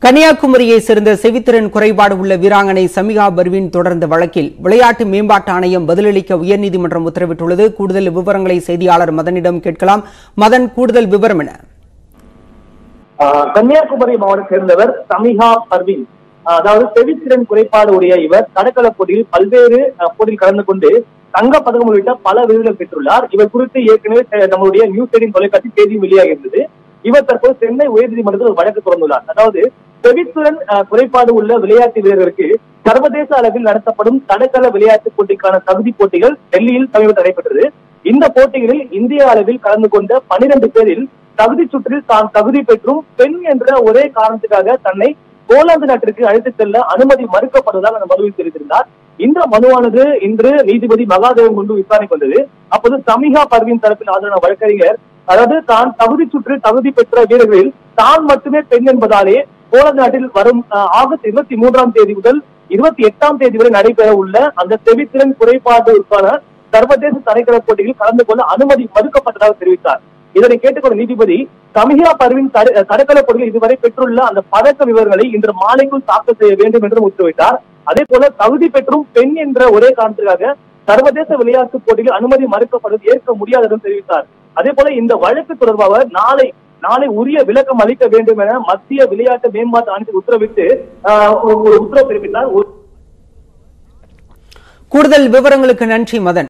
கன்னியாகுமரியை சேர்ந்த செவித்திறன் குறைபாடு உள்ள வீராங்கனை சமிகா பர்வீன் தொடர்ந்த வழக்கில் விளையாட்டு மேம்பாட்டு ஆணையம் பதிலளிக்க உயர்நீதிமன்றம் உத்தரவிட்டுள்ளது கூடுதல் விவரங்களை செய்தியாளர் மதனிடம் கேட்கலாம் மதன் கூடுதல் விவரம் என ஆஹ் கன்னியாகுமரி மாவட்டத்தை சேர்ந்தவர் சமிஹா பர்வீன் ஆஹ் அதாவது செவித்திறன் குறைபாடு உடைய இவர் தடகள போட்டியில் பல்வேறு ஆஹ் போட்டியில் கலந்து கொண்டு தங்க பதக்கம் உள்ளிட்ட பல விருதுகள் பெற்றுள்ளார் இவர் குறித்து ஏற்கனவே செ- நம்மளுடைய நியூஸ் எயிட்டின் தொலைக்காட்சி செய்தி வெளியாகி இருந்தது இவர் தற்போது சென்னை உயர்நீதிமன்றத்தில் ஒரு வழக்கு தொடர்ந்துள்ளார் அதாவது செவித்திறன் ஆஹ் குறைபாடு உள்ள விளையாட்டு வீரர்களுக்கு சர்வதேச அளவில் நடத்தப்படும் தடகள விளையாட்டு போட்டிக்கான தகுதி போட்டிகள் டெல்லியில் சமீபத்தில் நடைபெற்றது இந்த போட்டிகளில் இந்திய அளவில் கலந்து கொண்ட பனிரெண்டு பேரில் தகுதி சுற்றில் தான் தகுதி பெற்றும் பெண் என்ற ஒரே காரணத்துக்காக தன்னை போலாந்து நாட்டிற்கு அழைத்துச் செல்ல அனுமதி மறுக்கப்படுவதாக அந்த மனுவில் தெரிவித்திருந்தார் இந்த மனுவானது இன்று நீதிபதி மகாதேவன் முன்பு விசாரணை கொண்டது அப்போது சமிகா பர்வீன் தரப்பில் ஆஜரான வழக்கறிஞர் அதாவது தான் தகுதி சுற்று தகுதி பெற்ற வீரர்களில் தான் மட்டுமே பெண் என்பதாலே போலந்து நாட்டில் வரும் அஹ், ஆகஸ்ட் இருபத்தி மூன்றாம் தேதி முதல் இருபத்தி எட்டாம் தேதி வரை நடைபெற உள்ள அந்த செவித்திறன் குறைபாடுக்கான சர்வதேச தரைக்கல போட்டியில் கலந்து கொள்ள அனுமதி மறுக்கப்பட்டதாக தெரிவித்தார் இதனை கேட்டுக்கொண்ட நீதிபதி சமிஹா பர்வின் தட- தடகள போட்டியில் இதுவரை பெற்றுள்ள அந்த பதக்க விவரங்களை இன்று மாலைக்குள் தாக்கல் செய்ய வேண்டும் என்று உத்தரவிட்டார் அதே போல தகுதி பெற்றும் பெண் என்ற ஒரே காரணத்துக்காக சர்வதேச விளையாட்டு போட்டியில் அனுமதி மறுக்கப்படுவது ஏற்க முடியாது என்று தெரிவித்தார் அதே போல இந்த வழக்கு தொடர்பாக நாளை நாளை உரிய விளக்கம் அளிக்க வேண்டும் என மத்திய விளையாட்டு மேம்பாட்டு ஆணையத்துக்கு உத்தரவிட்டு ஆஹ், ஒரு ஒரு உத்தரவு பிறப்பித்தார் ஒரு கூடுதல் விவரங்களுக்கு நன்றி மதன்